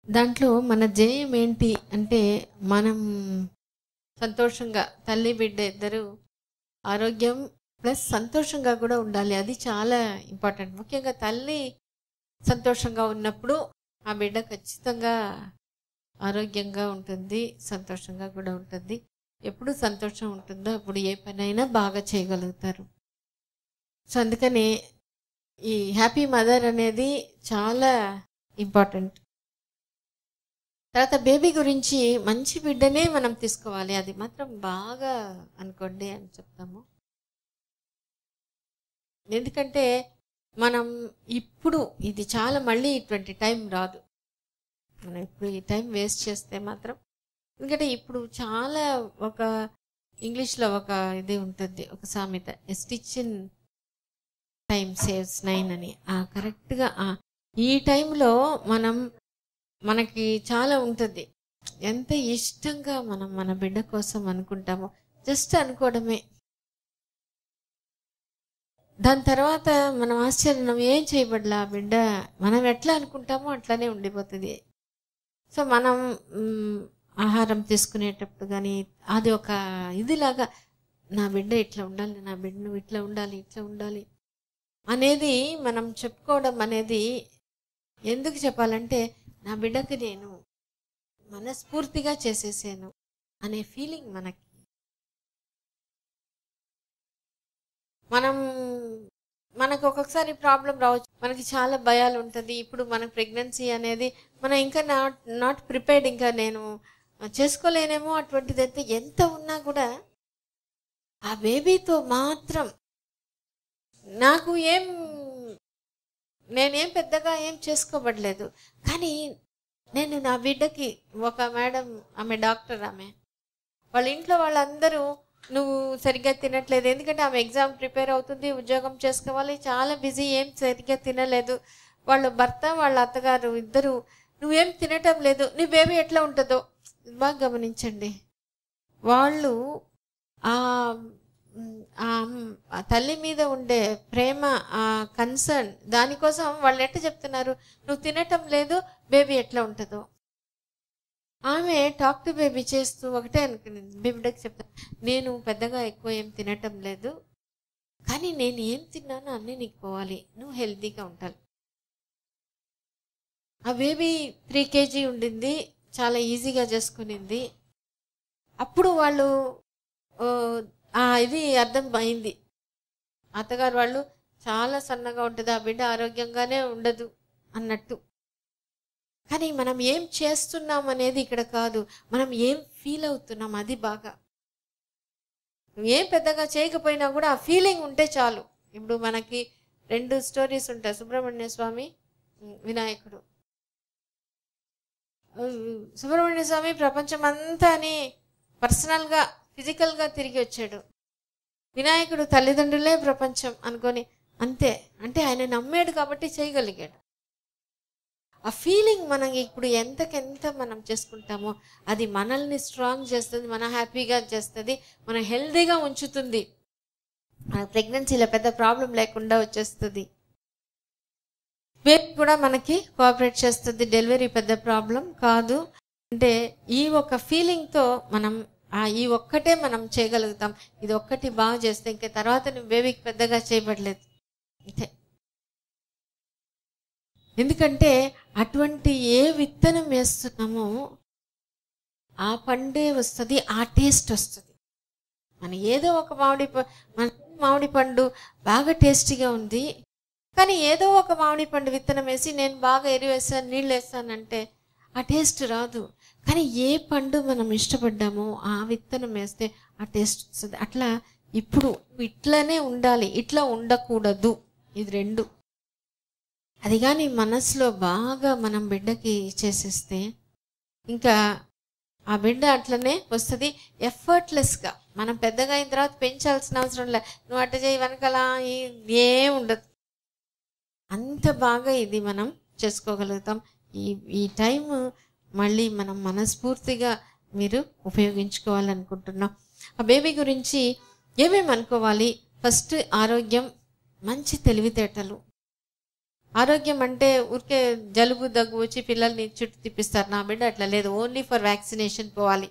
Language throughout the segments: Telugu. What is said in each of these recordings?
దాంట్లో మన జయం ఏంటి అంటే మనం సంతోషంగా తల్లి బిడ్డ ఇద్దరు ఆరోగ్యం ప్లస్ సంతోషంగా కూడా ఉండాలి అది చాలా ఇంపార్టెంట్ ముఖ్యంగా తల్లి సంతోషంగా ఉన్నప్పుడు ఆ బిడ్డ ఖచ్చితంగా ఆరోగ్యంగా ఉంటుంది సంతోషంగా కూడా ఉంటుంది ఎప్పుడు సంతోషం ఉంటుందో అప్పుడు ఏ పనైనా బాగా చేయగలుగుతారు సో అందుకని ఈ హ్యాపీ మదర్ అనేది చాలా ఇంపార్టెంట్ తర్వాత బేబీ గురించి మంచి బిడ్డనే మనం తీసుకోవాలి అది మాత్రం బాగా అనుకోండి అని చెప్తాము ఎందుకంటే మనం ఇప్పుడు ఇది చాలా మళ్ళీ ఇటువంటి టైం రాదు మనం ఇప్పుడు ఈ టైం వేస్ట్ చేస్తే మాత్రం ఎందుకంటే ఇప్పుడు చాలా ఒక ఇంగ్లీష్లో ఒక ఇది ఉంటుంది ఒక సామెత stitch in time saves nine అని ఆ కరెక్ట్గా ఈ టైంలో మనం మనకి చాలా ఉంటుంది ఎంత ఇష్టంగా మనం మన బిడ్డ కోసం అనుకుంటామో జస్ట్ అనుకోవడమే దాని తర్వాత మనం ఆశ్చర్యం ఏం చేయబడలా ఆ బిడ్డ మనం ఎట్లా అనుకుంటామో అట్లానే ఉండిపోతుంది సో మనం మ్, ఆహారం తీసుకునేటప్పుడు కానీ అది ఒక ఇదిలాగా నా బిడ్డ ఇట్లా ఉండాలి నా బిడ్డ నువ్వు ఇట్లా ఉండాలి ఇట్లా ఉండాలి అనేది మనం చెప్పుకోవడం అనేది ఎందుకు చెప్పాలంటే నా బిడ్డకి నేను మనస్ఫూర్తిగా చేసేసాను అనే ఫీలింగ్ మనకి మనం మనకు ఒక్కొక్కసారి ప్రాబ్లం రావచ్చు మనకి చాలా భయాలు ఉంటుంది ఇప్పుడు మన ప్రెగ్నెన్సీ అనేది మనం ఇంకా నాట్ నాట్ ప్రిపేర్డ్ ఇంకా నేను చేసుకోలేనేమో అటువంటిది అయితే ఎంత ఉన్నా కూడా ఆ బేబీతో మాత్రం నాకు ఏం నేనేం పెద్దగా ఏం చేసుకోబడలేదు కానీ నేను నా బిడ్డకి ఒక మేడం ఆమె డాక్టర్ ఆమె వాళ్ళ ఇంట్లో వాళ్ళందరూ నువ్వు సరిగ్గా తినట్లేదు ఎందుకంటే ఆమె ఎగ్జామ్ ప్రిపేర్ అవుతుంది ఉద్యోగం చేసుకోవాలి చాలా బిజీ ఏం సరిగ్గా తినలేదు వాళ్ళ భర్త వాళ్ళ అత్తగారు ఇద్దరు నువ్వేం తినటం లేదు నీ బేబీ ఎట్లా ఉంటుందో బాగా గమనించండి వాళ్ళు ఆ మ్, ఆ మ్, ఆ తల్లి మీద ఉండే ప్రేమ ఆ కన్సర్న్ దానికోసం వాళ్ళు ఎట్లా చెప్తున్నారు నువ్వు తినటం లేదు బేబీ ఎట్లా ఉంటుందో ఆమె టాక్ టు బేబీ చేస్తూ ఒకటే అనుకునింది బిడ్డకి చెప్తాను నేను పెద్దగా ఎక్కువ ఏం తినటం లేదు కానీ నేను ఏం తిన్నానో అన్నీ నీకు పోవాలి నువ్వు హెల్తీగా ఉండాలి ఆ బేబీ త్రీ కేజీ ఉండింది చాలా ఈజీగా చేసుకునింది అప్పుడు వాళ్ళు ఓ, ఆ ఇది అర్థం అయింది అత్తగారు వాళ్ళు చాలా సన్నగా ఉంటుంది ఆ బిడ్డ ఆరోగ్యంగానే ఉండదు అన్నట్టు కానీ మనం ఏం చేస్తున్నాం అనేది ఇక్కడ కాదు మనం ఏం ఫీల్ అవుతున్నాం అది బాగా నువ్వు ఏం పెద్దగా చేయకపోయినా కూడా ఆ ఫీలింగ్ ఉంటే చాలు ఇప్పుడు మనకి రెండు స్టోరీస్ ఉంటాయి సుబ్రహ్మణ్య స్వామి ఉమ్, వినాయకుడు ఉమ్, సుబ్రహ్మణ్య స్వామి ప్రపంచం అంతాని పర్సనల్గా ఫిజికల్గా తిరిగి వచ్చాడు వినాయకుడు తల్లిదండ్రులే ప్రపంచం అనుకొని అంతే అంటే ఆయన నమ్మాడు కాబట్టి చేయగలిగాడు ఆ ఫీలింగ్ మనం ఇప్పుడు ఎంతకెంత మనం చేసుకుంటామో అది మనల్ని స్ట్రాంగ్ చేస్తుంది మన హ్యాపీగా చేస్తుంది మన హెల్తీగా ఉంచుతుంది ప్రెగ్నెన్సీలో పెద్ద ప్రాబ్లం లేకుండా వచ్చేస్తుంది బేబీ కూడా మనకి కోఆపరేట్ చేస్తుంది డెలివరీ పెద్ద ప్రాబ్లం కాదు అంటే ఈ ఒక ఫీలింగ్తో మనం ఆ ఈ ఒక్కటే మనం చేయగలుగుతాం ఇది ఒక్కటి బాగా చేస్తే ఇంకా తర్వాత నువ్వు బేబీకి పెద్దగా చేయబడలేదు అంతే ఎందుకంటే అటువంటి ఏ విత్తనం వేస్తున్నామో ఆ పండే వస్తుంది ఆ టేస్ట్ వస్తుంది మన ఏదో ఒక మామిడి ప- మన మామిడి పండు బాగా టేస్టీగా ఉంది కానీ ఏదో ఒక మామిడి పండు విత్తనం వేసి నేను బాగా ఎరువు వేసాను నీళ్ళు వేస్తానంటే ఆ టేస్ట్ రాదు కానీ ఏ పండు మనం ఇష్టపడ్డామో ఆ విత్తనం వేస్తే ఆ టేస్ట్ వస్తుంది అట్లా ఇప్పుడు ఇట్లానే ఉండాలి ఇట్లా ఉండకూడదు ఇది రెండు అది కానీ మనసులో బాగా మనం బిడ్డకి చేసేస్తే ఇంకా ఆ బిడ్డ అట్లనే వస్తుంది ఎఫర్ట్లెస్గా మనం పెద్దగా అయిన తర్వాత పెంచాల్సిన అవసరం లే నువ్వు అట్ట చేయి వెనకాల ఈ- ఏం ఉండదు అంత బాగా ఇది మనం చేసుకోగలుగుతాం ఈ ఈ టైం మళ్ళీ మనం మనస్ఫూర్తిగా మీరు ఉపయోగించుకోవాలనుకుంటున్నాం ఆ బేబీ గురించి ఏమేమి అనుకోవాలి ఫస్ట్ ఆరోగ్యం మంచి తెలివితేటలు ఆరోగ్యం అంటే ఊరికే జలుబు దగ్గు వచ్చి పిల్లల్ని చుట్టూ తిప్పిస్తారు నా బిడ్డ అట్లా లేదు ఓన్లీ ఫర్ వ్యాక్సినేషన్ పోవాలి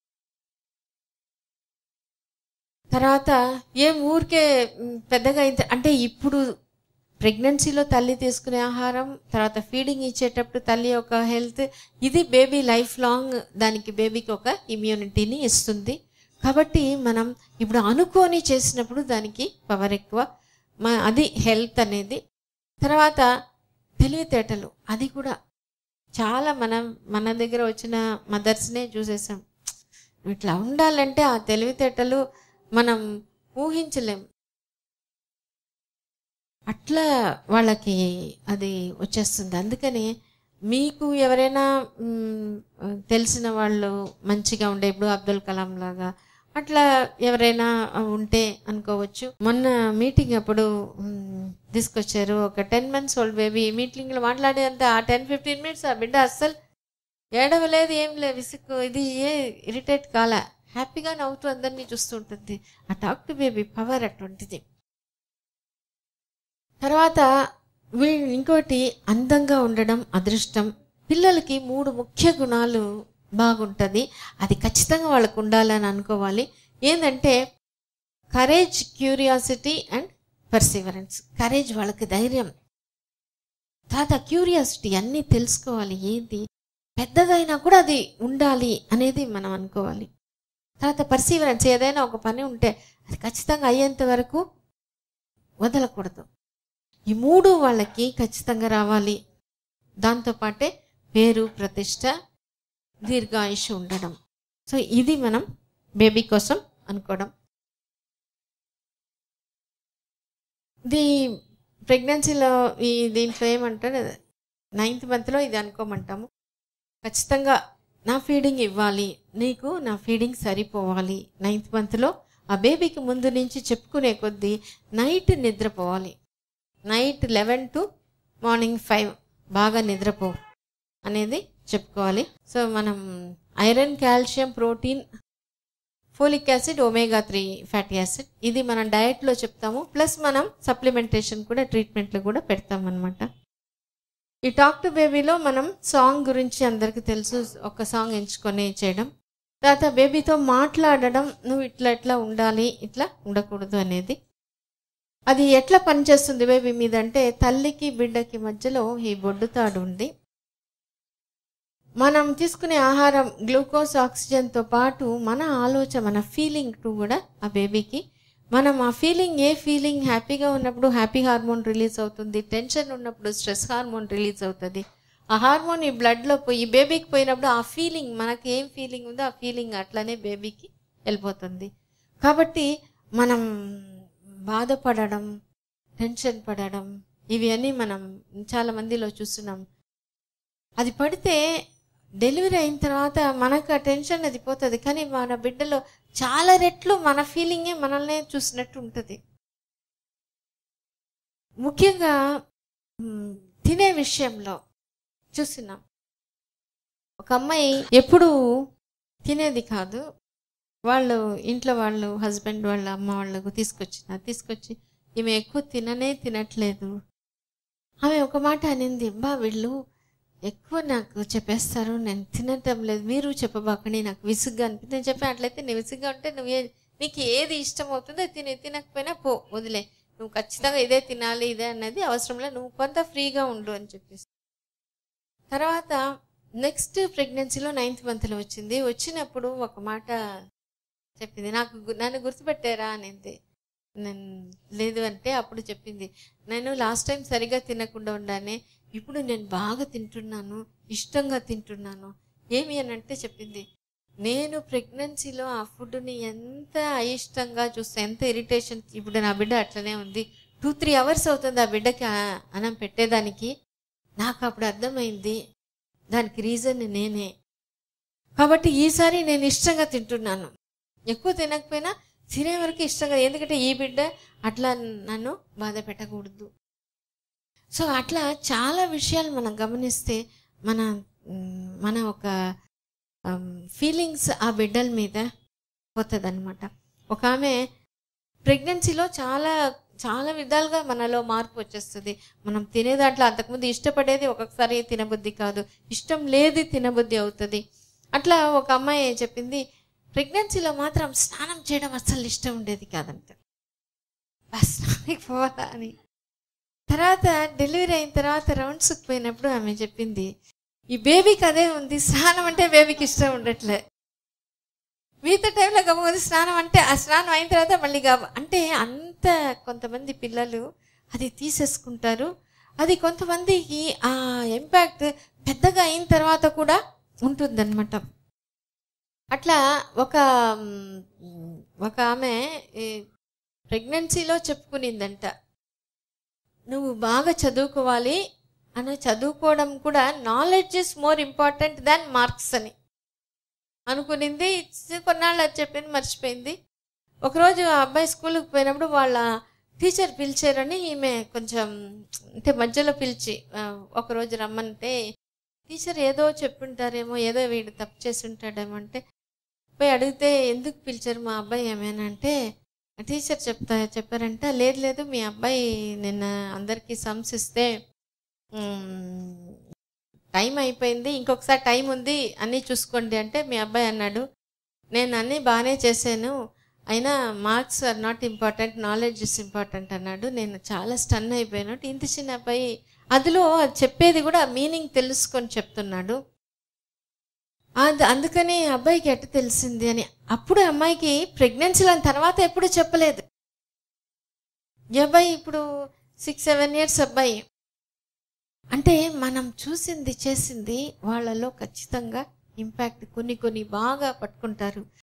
తర్వాత ఏం ఊరికే మ్, పెద్దగా అయితే అంటే ఇప్పుడు ప్రెగ్నెన్సీలో తల్లి తీసుకునే ఆహారం తర్వాత ఫీడింగ్ ఇచ్చేటప్పుడు తల్లి యొక్క హెల్త్ ఇది బేబీ లైఫ్ లాంగ్ దానికి బేబీకి ఒక ఇమ్యూనిటీని ఇస్తుంది కాబట్టి మనం ఇప్పుడు అనుకోని చేసినప్పుడు దానికి పవర్ ఎక్కువ మ- అది హెల్త్ అనేది తర్వాత తెలివితేటలు అది కూడా చాలా మనం మన దగ్గర వచ్చిన మదర్స్నే చూసేసాం ఇట్లా ఉండాలంటే ఆ తెలివితేటలు మనం ఊహించలేం అట్లా వాళ్ళకి అది వచ్చేస్తుంది అందుకని మీకు ఎవరైనా మ్, తెలిసిన వాళ్ళు మంచిగా ఉండే ఇప్పుడు అబ్దుల్ కలాం లాగా అట్లా ఎవరైనా ఉంటే అనుకోవచ్చు మొన్న మీటింగ్ అప్పుడు మ్, తీసుకొచ్చారు ఒక టెన్ మంత్స్ ఓల్డ్ బేబీ మీటింగ్లో మాట్లాడేంత ఆ టెన్ ఫిఫ్టీన్ మినిట్స్ ఆ బిడ్డ అస్సలు ఏడవలేదు ఏం లేదు విసుగు ఇది ఏ ఇరిటేట్ కాల హ్యాపీగా నవ్వుతూ అందరినీ చూస్తూ ఉంటుంది ఆ టాక్ టు బేబీ పవర్ అటువంటిది తర్వాత వీ ఇంకోటి అందంగా ఉండడం అదృష్టం పిల్లలకి మూడు ముఖ్య గుణాలు బాగుంటుంది అది ఖచ్చితంగా వాళ్ళకు ఉండాలని అనుకోవాలి ఏంటంటే courage curiosity and perseverance courage వాళ్ళకి ధైర్యం తర్వాత క్యూరియాసిటీ అన్నీ తెలుసుకోవాలి ఏంటి పెద్దదైనా కూడా అది ఉండాలి అనేది మనం అనుకోవాలి తర్వాత పర్సీవరెన్స్ ఏదైనా ఒక పని ఉంటే అది ఖచ్చితంగా అయ్యేంత వరకు వదలకూడదు ఈ మూడు వాళ్ళకి ఖచ్చితంగా రావాలి దాంతోపాటే పేరు ప్రతిష్ట దీర్ఘాయుష్ ఉండడం సో ఇది మనం బేబీ కోసం అనుకోవడం ఇది ప్రెగ్నెన్సీలో ఈ దీంట్లో ఏమంటారు నైన్త్ మంత్లో ఇది అనుకోమంటాము ఖచ్చితంగా నా ఫీడింగ్ ఇవ్వాలి నీకు నా ఫీడింగ్ సరిపోవాలి నైన్త్ మంత్లో ఆ బేబీకి ముందు నుంచి చెప్పుకునే కొద్దీ నైట్ నిద్రపోవాలి night eleven to morning five బాగా నిద్రపో అనేది చెప్పుకోవాలి సో మనం iron calcium protein folic acid omega three fatty acid ఇది మనం డయట్లో చెప్తాము ప్లస్ మనం సప్లిమెంటేషన్ కూడా ట్రీట్మెంట్లో కూడా పెడతాం అనమాట ఈ టాక్ టు బేబీలో మనం సాంగ్ గురించి అందరికీ తెలుసు ఒక సాంగ్ ఎంచుకొని చేయడం తర్వాత బేబీతో మాట్లాడడం నువ్వు ఇట్లా ఇట్లా ఉండాలి ఇట్లా ఉండకూడదు అనేది అది ఎట్లా పనిచేస్తుంది బేబీ మీద అంటే తల్లికి బిడ్డకి మధ్యలో ఈ బొడ్డుతాడు ఉంది మనం తీసుకునే ఆహారం గ్లూకోజ్ ఆక్సిజన్తో పాటు మన ఆలోచన మన ఫీలింగ్ టు కూడా ఆ బేబీకి మనం ఆ ఫీలింగ్ ఏ ఫీలింగ్ హ్యాపీగా ఉన్నప్పుడు హ్యాపీ హార్మోన్ రిలీజ్ అవుతుంది టెన్షన్ ఉన్నప్పుడు స్ట్రెస్ హార్మోన్ రిలీజ్ అవుతుంది ఆ హార్మోన్ ఈ బ్లడ్లో పోయి ఈ బేబీకి పోయినప్పుడు ఆ ఫీలింగ్ మనకి ఏం ఫీలింగ్ ఉందో ఆ ఫీలింగ్ అట్లనే బేబీకి వెళ్ళిపోతుంది కాబట్టి మనం బాధపడడం టెన్షన్ పడడం ఇవి అన్నీ మనం చాలా మందిలో చూస్తున్నాం అది పడితే డెలివరీ అయిన తర్వాత మనకు ఆ టెన్షన్ అది పోతుంది కానీ మన బిడ్డలో చాలా రెట్లు మన ఫీలింగే మనల్నే చూసినట్టు ఉంటుంది ముఖ్యంగా మ్, తినే విషయంలో చూస్తున్నాం ఒక అమ్మాయి ఎప్పుడు తినేది కాదు వాళ్ళు ఇంట్లో వాళ్ళు హస్బెండ్ వాళ్ళ అమ్మ వాళ్ళకు తీసుకొచ్చిన తీసుకొచ్చి ఈమె ఎక్కువ తిననే తినట్లేదు ఆమె ఒక మాట అనింది బా వీళ్ళు ఎక్కువ నాకు చెప్పేస్తారు నేను తినటం లేదు మీరు చెప్పబాకండి నాకు విసుగ్గా అనిపిస్తుంది నేను చెప్పాను అట్లయితే నీ విసుగ్గా ఉంటే నువ్వు ఏ నీకు ఏది ఇష్టం అవుతుందో అది తిని తినకపోయినా పో వదిలే నువ్వు ఖచ్చితంగా ఇదే తినాలి ఇదే అన్నది అవసరం లేదు నువ్వు కొంత ఫ్రీగా ఉండు అని చెప్పేసి తర్వాత నెక్స్ట్ ప్రెగ్నెన్సీలో నైన్త్ మంత్లో వచ్చింది వచ్చినప్పుడు ఒక మాట చెప్పింది నాకు గు- నన్ను గుర్తుపెట్టారా అనేది నేను లేదు అంటే అప్పుడు చెప్పింది నేను లాస్ట్ టైం సరిగా తినకుండా ఉండానే ఇప్పుడు నేను బాగా తింటున్నాను ఇష్టంగా తింటున్నాను ఏమి అని అంటే చెప్పింది నేను ప్రెగ్నెన్సీలో ఆ ఫుడ్ని ఎంత అయిష్టంగా చూస్తే ఎంత ఇరిటేషన్ ఇప్పుడు నా బిడ్డ అట్లనే ఉంది టూ త్రీ అవర్స్ అవుతుంది ఆ బిడ్డకి ఆ- అన్నం పెట్టేదానికి నాకు అప్పుడు అర్థమైంది దానికి రీజన్ నేనే కాబట్టి ఈసారి నేను ఇష్టంగా తింటున్నాను ఎక్కువ తినకపోయినా తినే వరకు ఇష్టంగా ఎందుకంటే ఈ బిడ్డ అట్లా నన్ను బాధ పెట్టకూడదు సో అట్లా చాలా విషయాలు మనం గమనిస్తే మన మ్, మన ఒక ఫీలింగ్స్ ఆ బిడ్డల మీద పోతుంది అనమాట ఒక ఆమె ప్రెగ్నెన్సీలో చాలా చాలా విధాలుగా మనలో మార్పు వచ్చేస్తుంది మనం తినే దాంట్లో అంతకుముందు ఇష్టపడేది ఒక్కొక్కసారి తినబుద్ధి కాదు ఇష్టం లేది తినబుద్ధి అవుతుంది అట్లా ఒక అమ్మాయి చెప్పింది ప్రెగ్నెన్సీలో మాత్రం స్నానం చేయడం అస్సలు ఇష్టం ఉండేది కాదంట "బా, స్నానానికి పోవాలా అని తర్వాత డెలివరీ అయిన తర్వాత రౌండ్స్కి పోయినప్పుడు ఆమె చెప్పింది ఈ బేబీకి అదే ఉంది స్నానం అంటే బేబీకి ఇష్టం ఉండట్లే మిగతా టైంలో గమ్మది స్నానం అంటే ఆ స్నానం అయిన తర్వాత మళ్ళీ గబ అంటే అంత కొంతమంది పిల్లలు అది తీసేసుకుంటారు అది కొంతమందికి ఆ ఇంపాక్ట్ పెద్దగా అయిన తర్వాత కూడా ఉంటుందన్నమాట అట్లా ఒక మ్, ఒక ఆమె ప్రెగ్నెన్సీలో చెప్పుకునిందంట నువ్వు బాగా చదువుకోవాలి అని చదువుకోవడం కూడా knowledge is more important than marks అని అనుకునింది కొన్నాళ్ళు అది చెప్పింది మర్చిపోయింది ఒకరోజు ఆ అబ్బాయి స్కూల్కి పోయినప్పుడు వాళ్ళ టీచర్ పిలిచారని ఈమె కొంచెం అంటే మధ్యలో పిలిచి ఆ, ఒకరోజు రమ్మంటే టీచర్ ఏదో చెప్పుంటారేమో ఏదో వీడు తప్పు చేసి ఉంటాడేమో అంటే పోయి అడిగితే ఎందుకు పిలిచారు మా అబ్బాయి ఏమైనా అంటే టీచర్ చెప్తా చెప్పారంట లేదు లేదు మీ అబ్బాయి నిన్న అందరికీ సమ్స్ ఇస్తే మ్, టైం అయిపోయింది ఇంకొకసారి టైం ఉంది అన్నీ చూసుకోండి అంటే మీ అబ్బాయి అన్నాడు నేను అన్నీ బాగానే చేశాను అయినా marks are not important knowledge is important అన్నాడు నేను చాలా స్టన్ అయిపోయాను ఇంత చిన్న అబ్బాయి అందులో అది చెప్పేది కూడా మీనింగ్ తెలుసుకొని చెప్తున్నాడు అది అందుకని అబ్బాయికి ఎట్ట తెలిసింది అని అప్పుడు అమ్మాయికి ప్రెగ్నెన్సీల తర్వాత ఎప్పుడు చెప్పలేదు ఈ అబ్బాయి ఇప్పుడు సిక్స్ సెవెన్ ఇయర్స్ అబ్బాయి అంటే మనం చూసింది చేసింది వాళ్ళలో ఖచ్చితంగా ఇంపాక్ట్ కొన్ని కొన్ని బాగా పట్టుకుంటారు